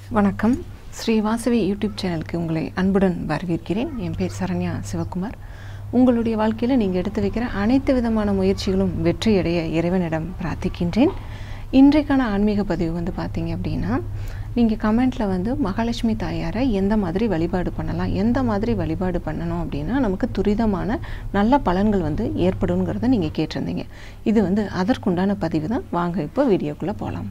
வணக்கம் ஸ்ரீ வாசவி யூடியூப் சேனலுக்கு உங்களை அன்புடன் வரவேற்கிறேன் என் பேர் சரண்யா சிவகுமார் உங்களுடைய வாழ்க்கையில் நீங்கள் எடுத்து வைக்கிற அனைத்து விதமான முயற்சிகளும் வெற்றியடைய இறைவனிடம் பிரார்த்திக்கின்றேன் இன்றைக்கான ஆன்மீக பதிவு வந்து பார்த்தீங்க அப்படின்னா நீங்கள் கமெண்ட்டில் வந்து மகாலட்சுமி தாயாரை எந்த மாதிரி வழிபாடு பண்ணலாம் எந்த மாதிரி வழிபாடு பண்ணணும் அப்படின்னா நமக்கு துரிதமான நல்ல பலன்கள் வந்து ஏற்படுங்கிறத நீங்கள் கேட்டிருந்தீங்க இது வந்து அதற்குண்டான பதிவு தான் வாங்க இப்போ வீடியோக்குள்ளே போகலாம்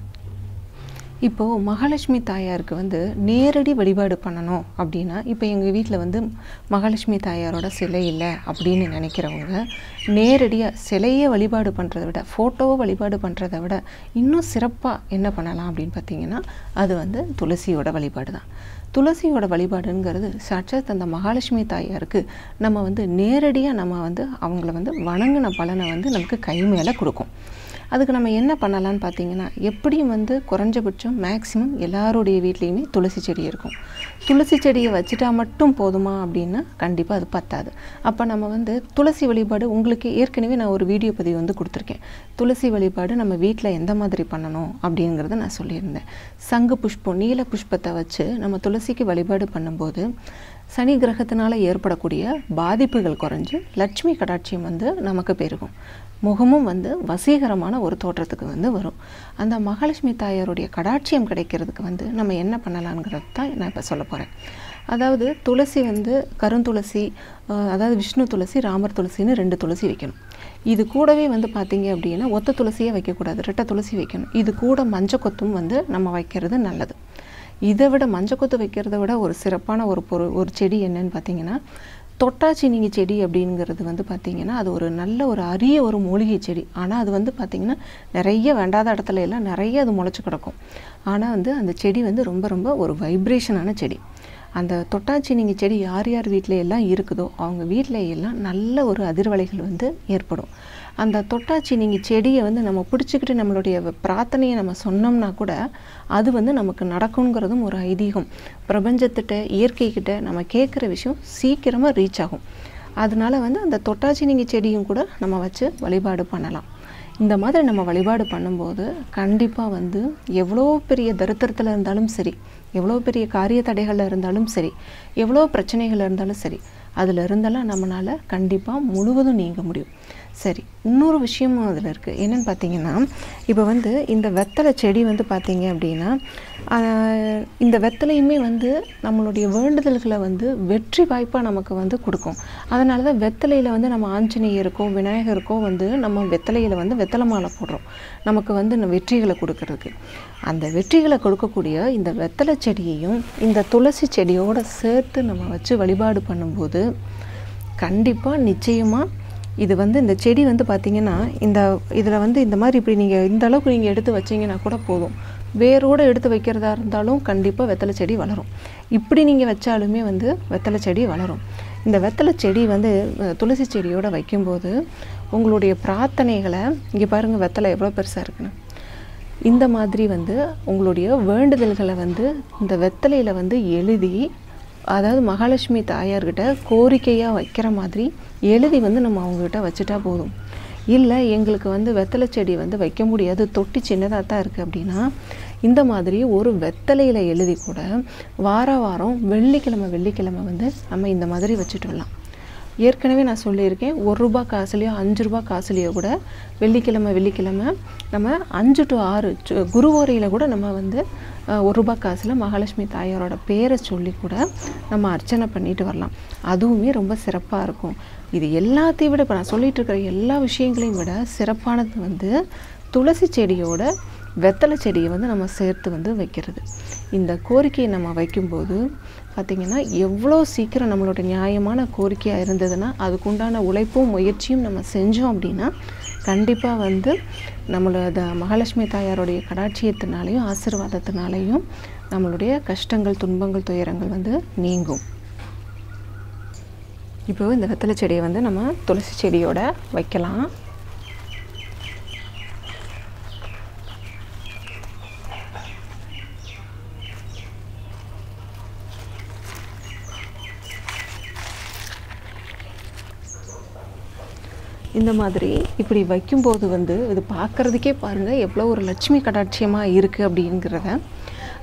இப்போது மகாலட்சுமி தாயாருக்கு வந்து நேரடி வழிபாடு பண்ணணும் அப்படின்னா இப்போ எங்கள் வீட்டில் வந்து மகாலட்சுமி தாயாரோட சிலை இல்லை அப்படின்னு நினைக்கிறவங்க நேரடியாக சிலையை வழிபாடு பண்ணுறதை விட ஃபோட்டோவை வழிபாடு பண்ணுறதை விட இன்னும் சிறப்பாக என்ன பண்ணலாம் அப்படின்னு பார்த்தீங்கன்னா அது வந்து துளசியோட வழிபாடு தான் துளசியோட வழிபாடுங்கிறது சாட்சாத் அந்த மகாலட்சுமி தாயாருக்கு நம்ம வந்து நேரடியாக நம்ம வந்து அவங்கள வந்து வணங்கின பலனை வந்து நமக்கு கை மேலே கொடுக்கும் அதுக்கு நம்ம என்ன பண்ணலான்னு பார்த்தீங்கன்னா எப்படியும் வந்து குறைஞ்சபட்சம் மேக்ஸிமம் எல்லாருடைய வீட்லேயுமே துளசி செடி இருக்கும் துளசி செடியை வச்சுட்டா மட்டும் போதுமா அப்படின்னா கண்டிப்பாக அது பத்தாது அப்போ நம்ம வந்து துளசி வழிபாடு உங்களுக்கு ஏற்கனவே நான் ஒரு வீடியோ பதிவு வந்து கொடுத்துருக்கேன் துளசி வழிபாடு நம்ம வீட்டில் எந்த மாதிரி பண்ணணும் அப்படிங்கிறத நான் சொல்லியிருந்தேன் சங்கு புஷ்பம் நீல புஷ்பத்தை வச்சு நம்ம துளசிக்கு வழிபாடு பண்ணும்போது சனி கிரகத்தினால ஏற்படக்கூடிய பாதிப்புகள் குறைஞ்சு லட்சுமி கடாட்சியம் வந்து நமக்கு பெருகும் முகமும் வந்து வசீகரமான ஒரு தோற்றத்துக்கு வந்து வரும் அந்த மகாலட்சுமி தாயாருடைய கடாட்சியம் கிடைக்கிறதுக்கு வந்து நம்ம என்ன பண்ணலாங்கிறது தான் நான் இப்போ சொல்ல போகிறேன் அதாவது துளசி வந்து கருந்துளசி அஹ், அதாவது விஷ்ணு துளசி ராமர் துளசின்னு ரெண்டு துளசி வைக்கணும் இது கூடவே வந்து பார்த்தீங்க அப்படின்னா ஒத்த துளசியே வைக்கக்கூடாது ரெட்டை துளசி வைக்கணும் இது கூட மஞ்சக்கொத்தும் வந்து நம்ம வைக்கிறது நல்லது இதை விட மஞ்சக்கொத்து வைக்கிறத விட ஒரு சிறப்பான ஒரு பொருள் ஒரு செடி என்னன்னு பார்த்தீங்கன்னா தொட்டாச்சினிங்கி செடி அப்படிங்கிறது வந்து பார்த்திங்கன்னா அது ஒரு நல்ல ஒரு அரிய ஒரு மூலிகை செடி ஆனால் அது வந்து பார்த்திங்கன்னா நிறைய வேண்டாத இடத்துல எல்லாம் நிறைய அது முளைச்சி கிடக்கும் ஆனால் வந்து அந்த செடி வந்து ரொம்ப ரொம்ப ஒரு வைப்ரேஷனான செடி அந்த தொட்டாச்சினிங்கி செடி யார் யார் வீட்டில எல்லாம் இருக்குதோ அவங்க வீட்டில எல்லாம் நல்ல ஒரு அதிர்வலைகள் வந்து ஏற்படும் அந்த தொட்டாச்சினிங்கி செடியை வந்து நம்ம பிடிச்சிக்கிட்டு நம்மளுடைய பிரார்த்தனையை நம்ம சொன்னோம்னா கூட அது வந்து நமக்கு நடக்குங்கிறதும் ஒரு ஐதீகம் பிரபஞ்சத்திட்ட இயற்கைக்கிட்ட நம்ம கேட்குற விஷயம் சீக்கிரமாக ரீச் ஆகும் அதனால வந்து அந்த தொட்டாச்சினிங்கி செடியும் கூட நம்ம வச்சு வழிபாடு பண்ணலாம் இந்த மாதிரி நம்ம வழிபாடு பண்ணும்போது கண்டிப்பாக வந்து எவ்வளோ பெரிய தரித்திரத்தில் இருந்தாலும் சரி எவ்வளோ பெரிய காரிய தடைகளில் இருந்தாலும் சரி எவ்வளோ பிரச்சனைகள் இருந்தாலும் சரி அதில் இருந்தெல்லாம் நம்மளால் கண்டிப்பாக முழுவதும் நீங்க முடியும் சரி இன்னொரு விஷயமும் அதில் இருக்குது என்னென்னு பார்த்தீங்கன்னா இப்போ வந்து இந்த வெத்தலை செடி வந்து பார்த்தீங்க அப்படின்னா ஆஹ், இந்த வெத்தலையுமே வந்து நம்மளுடைய வேண்டுதல்களை வந்து வெற்றி வாய்ப்பாக நமக்கு வந்து கொடுக்கும் அதனால தான் வெத்தலையில் வந்து நம்ம ஆஞ்சநேயருக்கோ விநாயகருக்கோ வந்து நம்ம வெத்தலையில் வந்து வெத்தலை மாலை போடுறோம் நமக்கு வந்து இந்த வெற்றிகளை கொடுக்கறதுக்கு அந்த வெற்றிகளை கொடுக்கக்கூடிய இந்த வெத்தலை செடியையும் இந்த துளசி செடியோட சேர்த்து நம்ம வச்சு வழிபாடு பண்ணும்போது கண்டிப்பாக நிச்சயமாக இது வந்து இந்த செடி வந்து பார்த்திங்கன்னா இந்த இதில் வந்து இந்த மாதிரி இப்படி நீங்கள் இந்த அளவுக்கு நீங்கள் எடுத்து வச்சீங்கன்னா கூட போதும் வேரோடு எடுத்து வைக்கிறதா இருந்தாலும் கண்டிப்பாக வெத்தலை செடி வளரும் இப்படி நீங்கள் வச்சாலுமே வந்து வெத்தலை செடி வளரும் இந்த வெத்தலை செடி வந்து அஹ், துளசி செடியோட வைக்கும்போது உங்களுடைய பிரார்த்தனைகளை இங்கே பாருங்கள் வெத்தலை எவ்வளோ பெருசாக இருக்குன்னு இந்த மாதிரி வந்து உங்களுடைய வேண்டுதல்களை வந்து இந்த வெத்தலையில் வந்து எழுதி அதாவது மகாலட்சுமி தாயார்கிட்ட கோரிக்கையாக வைக்கிற மாதிரி எழுதி வந்து நம்ம அவங்ககிட்ட வச்சுட்டா போதும் இல்லை எங்களுக்கு வந்து வெத்தலை செடி வந்து வைக்க முடியாது தொட்டி சின்னதாக தான் இருக்குது அப்படின்னா இந்த மாதிரி ஒரு வெத்தலையில் எழுதி கூட வார வாரம் வெள்ளிக்கிழமை வெள்ளிக்கிழமை வந்து நம்ம இந்த மாதிரி வச்சுட்டு வரலாம் ஏற்கனவே நான் சொல்லியிருக்கேன் ஒரு ரூபா காசுலேயோ அஞ்சு ரூபா காசுலேயோ கூட வெள்ளிக்கிழமை வெள்ளிக்கிழமை நம்ம அஞ்சு டு ஆறு சு- குருவோரையில் கூட நம்ம வந்து அஹ், ஒரு ரூபா காசில் மகாலட்சுமி தாயாரோட பேரை சொல்லி கூட நம்ம அர்ச்சனை பண்ணிட்டு வரலாம் அதுவுமே ரொம்ப சிறப்பாக இருக்கும் இது எல்லாத்தையும் விட இப்போ நான் சொல்லிட்டு இருக்கிற எல்லா விஷயங்களையும் விட சிறப்பானது வந்து துளசி செடியோட வெத்தலை செடியை வந்து நம்ம சேர்த்து வந்து வைக்கிறது இந்த கோரிக்கையை நம்ம வைக்கும்போது பார்த்திங்கன்னா எவ்வளோ சீக்கிரம் நம்மளோட நியாயமான கோரிக்கையாக இருந்ததுன்னா அதுக்குண்டான உழைப்பும் முயற்சியும் நம்ம செஞ்சோம் அப்படின்னா கண்டிப்பாக வந்து நம்மளோட மகாலட்சுமி தாயாருடைய கடாட்சியத்தினாலையும் ஆசீர்வாதத்தினாலையும் நம்மளுடைய கஷ்டங்கள் துன்பங்கள் துயரங்கள் வந்து நீங்கும் இப்போ இந்த வெத்தலை செடியை வந்து நம்ம துளசி செடியோட வைக்கலாம் இந்த மாதிரி இப்படி வைக்கும்போது வந்து இது பார்க்குறதுக்கே பாருங்கள் எவ்வளோ ஒரு லட்சுமி கடாட்சியமாக இருக்குது அப்படிங்கிறத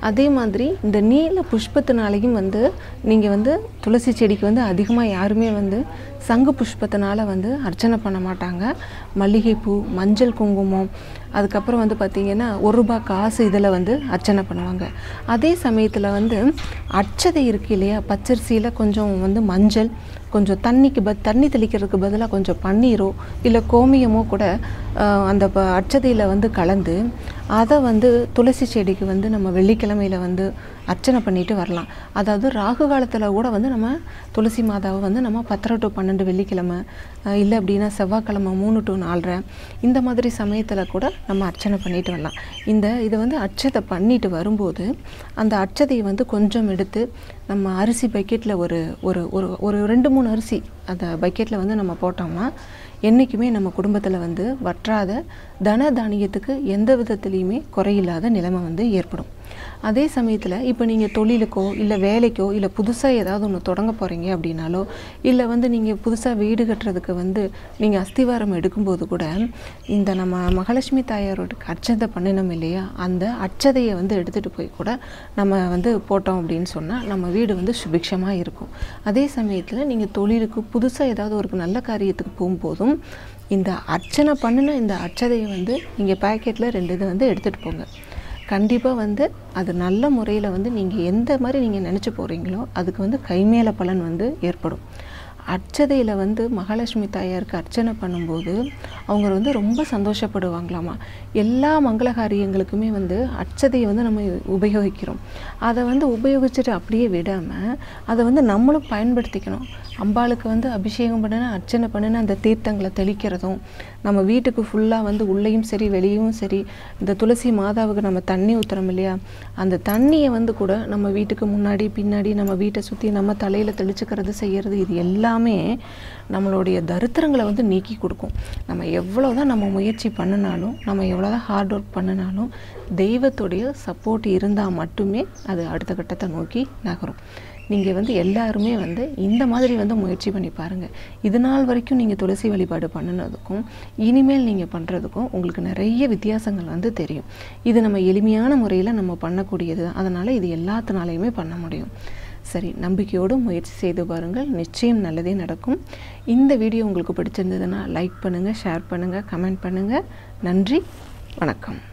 அதே மாதிரி இந்த நீல புஷ்பத்தினாலையும் வந்து நீங்கள் வந்து துளசி செடிக்கு வந்து அதிகமாக யாருமே வந்து சங்கு புஷ்பத்தினால வந்து அர்ச்சனை பண்ண மாட்டாங்க மல்லிகைப்பூ மஞ்சள் குங்குமம் அதுக்கப்புறம் வந்து பார்த்திங்கன்னா ஒரு ரூபாய் காசு இதில் வந்து அர்ச்சனை பண்ணுவாங்க அதே சமயத்தில் வந்து அட்சதை இருக்கு இல்லையா பச்சரிசியில் கொஞ்சம் வந்து மஞ்சள் கொஞ்சம் தண்ணிக்கு ப தண்ணி தெளிக்கிறதுக்கு பதிலாக கொஞ்சம் பன்னீரோ இல்லை கோமியமோ கூட ஆஹ், அந்த ப அட்சதையில் வந்து கலந்து அதை வந்து துளசி செடிக்கு வந்து நம்ம வெள்ளிக்கிழமையில் வந்து அர்ச்சனை பண்ணிட்டு வரலாம் அதாவது ராகு காலத்தில் கூட வந்து நம்ம துளசி மாதாவை வந்து நம்ம பத்தரை டு பன்னெண்டு வெள்ளிக்கிழமை ஆஹ், இல்லை அப்படின்னா செவ்வாய்க்கிழமை மூணு டு நாலரை இந்த மாதிரி சமயத்தில் கூட நம்ம அர்ச்சனை பண்ணிட்டு வரலாம் இந்த இதை வந்து அர்ச்சதை பண்ணிட்டு வரும்போது அந்த அர்ச்சதையை வந்து கொஞ்சம் எடுத்து நம்ம அரிசி பக்கெட்டில் ஒரு ஒரு ஒரு ஒரு ரெண்டு மூணு அரிசி அந்த பக்கெட்டில் வந்து நம்ம போட்டோம்னா என்றைக்குமே நம்ம குடும்பத்தில் வந்து வற்றாத தன தானியத்துக்கு எந்த விதத்துலேயுமே குறையில்லாத நிலைமை வந்து ஏற்படும் அதே சமயத்தில் இப்போ நீங்கள் தொழிலுக்கோ இல்லை வேலைக்கோ இல்லை புதுசாக ஏதாவது ஒன்று தொடங்க போகிறீங்க அப்படின்னாலோ இல்லை வந்து நீங்கள் புதுசாக வீடு கட்டுறதுக்கு வந்து நீங்கள் அஸ்திவாரம் எடுக்கும்போது கூட இந்த நம்ம மகாலட்சுமி தாயாரோட அர்ச்சதை பண்ணினோம் இல்லையா அந்த அச்சதையை வந்து எடுத்துகிட்டு போய் கூட நம்ம வந்து போட்டோம் அப்படின்னு சொன்னால் நம்ம வீடு வந்து சுபிக்ஷமாக இருக்கும் அதே சமயத்தில் நீங்கள் தொழிலுக்கு புதுசாக ஏதாவது ஒரு நல்ல காரியத்துக்கு போகும்போதும் இந்த அர்ச்சனை பண்ணின இந்த அச்சதையை வந்து நீங்கள் பேக்கெட்டில் ரெண்டு இது வந்து எடுத்துகிட்டு போங்க கண்டிப்பாக வந்து அது நல்ல முறையில் வந்து நீங்கள் எந்த மாதிரி நீங்கள் நினச்சி போகிறீங்களோ அதுக்கு வந்து கைமேல பலன் வந்து ஏற்படும் அர்ச்சதையில் வந்து மகாலட்சுமி தாயாருக்கு அர்ச்சனை பண்ணும்போது அவங்க வந்து ரொம்ப சந்தோஷப்படுவாங்களாமா எல்லா மங்கள காரியங்களுக்குமே வந்து அர்ச்சதையை வந்து நம்ம உபயோகிக்கிறோம் அதை வந்து உபயோகிச்சுட்டு அப்படியே விடாமல் அதை வந்து நம்மளும் பயன்படுத்திக்கணும் அம்பாளுக்கு வந்து அபிஷேகம் பண்ணின அர்ச்சனை பண்ணின அந்த தீர்த்தங்களை தெளிக்கிறதும் நம்ம வீட்டுக்கு ஃபுல்லாக வந்து உள்ளேயும் சரி வெளியும் சரி இந்த துளசி மாதாவுக்கு நம்ம தண்ணி ஊற்றுறோம் இல்லையா அந்த தண்ணியை வந்து கூட நம்ம வீட்டுக்கு முன்னாடி பின்னாடி நம்ம வீட்டை சுற்றி நம்ம தலையில் தெளிச்சுக்கிறது செய்கிறது இது எல்லாமே நம்மளுடைய தரித்திரங்களை வந்து நீக்கி கொடுக்கும் நம்ம எவ்வளோ தான் நம்ம முயற்சி பண்ணினாலும் நம்ம எவ்வளோ தான் ஹார்ட் ஒர்க் பண்ணினாலும் தெய்வத்துடைய சப்போர்ட் இருந்தால் மட்டுமே அது அடுத்த கட்டத்தை நோக்கி நகரும் நீங்கள் வந்து எல்லாருமே வந்து இந்த மாதிரி வந்து முயற்சி பண்ணி பாருங்கள் இது நாள் வரைக்கும் நீங்கள் துளசி வழிபாடு பண்ணினதுக்கும் இனிமேல் நீங்கள் பண்ணுறதுக்கும் உங்களுக்கு நிறைய வித்தியாசங்கள் வந்து தெரியும் இது நம்ம எளிமையான முறையில் நம்ம பண்ணக்கூடியது தான் அதனால் இது எல்லாத்தினாலையுமே பண்ண முடியும் சரி நம்பிக்கையோடு முயற்சி செய்து பாருங்கள் நிச்சயம் நல்லதே நடக்கும் இந்த வீடியோ உங்களுக்கு பிடிச்சிருந்ததுன்னா லைக் பண்ணுங்கள் ஷேர் பண்ணுங்கள் கமெண்ட் பண்ணுங்கள் நன்றி வணக்கம்